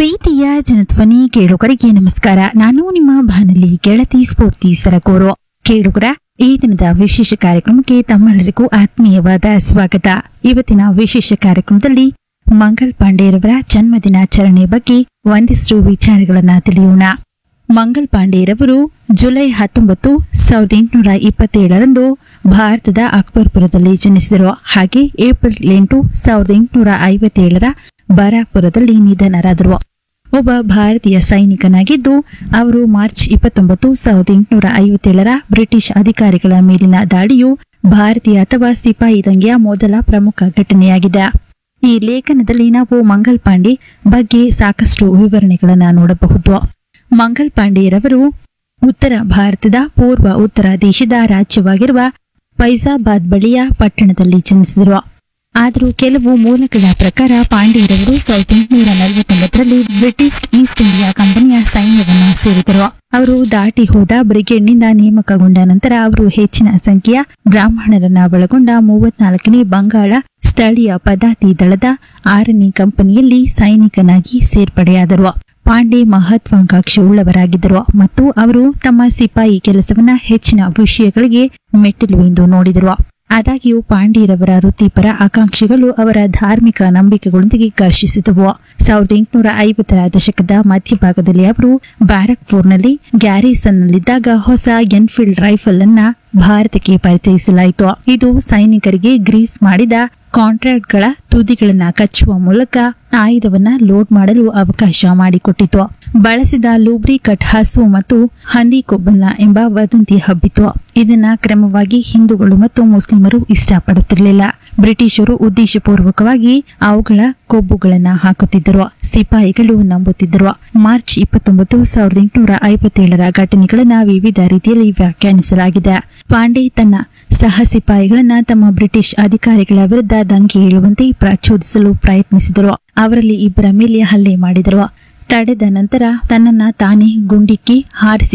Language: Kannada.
ಪ್ರೀತಿಯ ಜನಧ್ವನಿ ಕೇಳುಗರಿಗೆ ನಮಸ್ಕಾರ ನಾನು ನಿಮ್ಮ ಬಾನಲಿ ಗೆಳತಿ ಸ್ಫೂರ್ತಿ ಸರಕೂರು ಕೇಳುಗರ ಈ ದಿನದ ವಿಶೇಷ ಕಾರ್ಯಕ್ರಮಕ್ಕೆ ತಮ್ಮೆಲ್ಲರಿಗೂ ಆತ್ಮೀಯವಾದ ಸ್ವಾಗತ ಇವತ್ತಿನ ವಿಶೇಷ ಕಾರ್ಯಕ್ರಮದಲ್ಲಿ ಮಂಗಲ್ ಪಾಂಡೆರವರ ಜನ್ಮದಿನಾಚರಣೆ ಬಗ್ಗೆ ಒಂದಿಷ್ಟು ವಿಚಾರಗಳನ್ನ ತಿಳಿಯೋಣ ಮಂಗಲ್ ಪಾಂಡೆರವರು ಜುಲೈ ಹತ್ತೊಂಬತ್ತು ಸಾವಿರದ ಎಂಟುನೂರ ಇಪ್ಪತ್ತೇಳರಂದು ಭಾರತದ ಅಕ್ಬರ್ಪುರದಲ್ಲಿ ಜನಿಸಿದರು ಹಾಗೆ ಏಪ್ರಿಲ್ ಎಂಟು ಸಾವಿರದ ಎಂಟುನೂರ ಐವತ್ತೇಳರ ಬರಾಕ್ಪುರದಲ್ಲಿ ನಿಧನರಾದರು ಒಬ್ಬ ಭಾರತೀಯ ಸೈನಿಕನಾಗಿದ್ದು ಅವರು ಮಾರ್ಚ್ ಇಪ್ಪತ್ತೊಂಬತ್ತು ಸಾವಿರದ ಎಂಟುನೂರ ಐವತ್ತೇಳರ ಬ್ರಿಟಿಷ್ ಅಧಿಕಾರಿಗಳ ಮೇಲಿನ ದಾಳಿಯು ಭಾರತೀಯ ಅಥವಾ ಸಿಪಾಯಿ ದಂಗೆಯ ಮೊದಲ ಪ್ರಮುಖ ಘಟನೆಯಾಗಿದೆ ಈ ಲೇಖನದಲ್ಲಿ ನಾವು ಮಂಗಲ್ ಪಾಂಡೆ ಬಗ್ಗೆ ಸಾಕಷ್ಟು ವಿವರಣೆಗಳನ್ನ ನೋಡಬಹುದು ಮಂಗಲ್ ಪಾಂಡೆಯರವರು ಉತ್ತರ ಭಾರತದ ಪೂರ್ವ ಉತ್ತರ ದೇಶದ ರಾಜ್ಯವಾಗಿರುವ ಫೈಜಾಬಾದ್ ಬಳಿಯ ಪಟ್ಟಣದಲ್ಲಿ ಜನಿಸಿದರು ಆದರೂ ಕೆಲವು ಮೂಲಗಳ ಪ್ರಕಾರ ಪಾಂಡೆಯರವರು ಸಾವಿರದ ಎಂಟುನೂರ ನಲವತ್ತೊಂಬತ್ತರಲ್ಲಿ ಬ್ರಿಟಿಷ್ ಈಸ್ಟ್ ಇಂಡಿಯಾ ಕಂಪನಿಯ ಸೈನ್ಯವನ್ನ ಸೇರಿದರು ಅವರು ದಾಟಿ ಹೋದ ಬ್ರಿಗೇಡ್ನಿಂದ ನೇಮಕಗೊಂಡ ನಂತರ ಅವರು ಹೆಚ್ಚಿನ ಸಂಖ್ಯೆಯ ಬ್ರಾಹ್ಮಣರನ್ನ ಒಳಗೊಂಡ ಮೂವತ್ನಾಲ್ಕನೇ ಬಂಗಾಳ ಸ್ಥಳೀಯ ಪದಾತಿ ದಳದ ಆರನೇ ಕಂಪನಿಯಲ್ಲಿ ಸೈನಿಕನಾಗಿ ಸೇರ್ಪಡೆಯಾದರು ಪಾಂಡೆ ಮಹತ್ವಾಕಾಂಕ್ಷೆ ಉಳ್ಳವರಾಗಿದ್ದರು ಮತ್ತು ಅವರು ತಮ್ಮ ಸಿಪಾಯಿ ಕೆಲಸವನ್ನ ಹೆಚ್ಚಿನ ವಿಷಯಗಳಿಗೆ ಮೆಟ್ಟಿಲು ಎಂದು ನೋಡಿದರು ಆದಾಗ್ಯೂ ಪಾಂಡೆಯರವರ ವೃತ್ತಿಪರ ಆಕಾಂಕ್ಷೆಗಳು ಅವರ ಧಾರ್ಮಿಕ ನಂಬಿಕೆಗಳೊಂದಿಗೆ ಘರ್ಷಿಸಿದವು ಸಾವಿರದ ಎಂಟುನೂರ ಐವತ್ತರ ದಶಕದ ಮಧ್ಯಭಾಗದಲ್ಲಿ ಅವರು ಬ್ಯಾರಕ್ಪುರ್ನಲ್ಲಿ ಗ್ಯಾರಿಸನ್ನಲ್ಲಿದ್ದಾಗ ಹೊಸ ಎನ್ಫೀಲ್ಡ್ ರೈಫಲ್ ಅನ್ನ ಭಾರತಕ್ಕೆ ಪರಿಚಯಿಸಲಾಯಿತು ಇದು ಸೈನಿಕರಿಗೆ ಗ್ರೀಸ್ ಮಾಡಿದ ಕಾಂಟ್ರಾಕ್ಟ್ಗಳ ತುದಿಗಳನ್ನ ಕಚ್ಚುವ ಮೂಲಕ ಆಯುಧವನ್ನ ಲೋಡ್ ಮಾಡಲು ಅವಕಾಶ ಮಾಡಿಕೊಟ್ಟಿತು ಬಳಸಿದ ಲೂಬ್ರಿಕಟ್ ಹಸು ಮತ್ತು ಹಂದಿ ಕೊಬ್ಬನ್ನ ಎಂಬ ವದಂತಿ ಹಬ್ಬಿತು ಇದನ್ನ ಕ್ರಮವಾಗಿ ಹಿಂದೂಗಳು ಮತ್ತು ಮುಸ್ಲಿಮರು ಇಷ್ಟಪಡುತ್ತಿರಲಿಲ್ಲ ಬ್ರಿಟಿಷರು ಉದ್ದೇಶಪೂರ್ವಕವಾಗಿ ಅವುಗಳ ಕೊಬ್ಬುಗಳನ್ನ ಹಾಕುತ್ತಿದ್ದರು ಸಿಪಾಯಿಗಳು ನಂಬುತ್ತಿದ್ದರು ಮಾರ್ಚ್ ಇಪ್ಪತ್ತೊಂಬತ್ತು ಸಾವಿರದ ಎಂಟುನೂರ ಐವತ್ತೇಳರ ಘಟನೆಗಳನ್ನ ವಿವಿಧ ರೀತಿಯಲ್ಲಿ ವ್ಯಾಖ್ಯಾನಿಸಲಾಗಿದೆ ಪಾಂಡೆ ತನ್ನ ಸಹ ಸಿಪಾಯಿಗಳನ್ನ ತಮ್ಮ ಬ್ರಿಟಿಷ್ ಅಧಿಕಾರಿಗಳ ವಿರುದ್ಧ ದಂಗೆ ಏಳುವಂತೆ ಪ್ರಚೋದಿಸಲು ಪ್ರಯತ್ನಿಸಿದರು ಅವರಲ್ಲಿ ಇಬ್ಬರ ಮೇಲೆ ಹಲ್ಲೆ ಮಾಡಿದರು ತಡೆದ ನಂತರ ತನ್ನನ್ನ ತಾನೇ ಗುಂಡಿಕ್ಕಿ ಹಾರಿಸಿ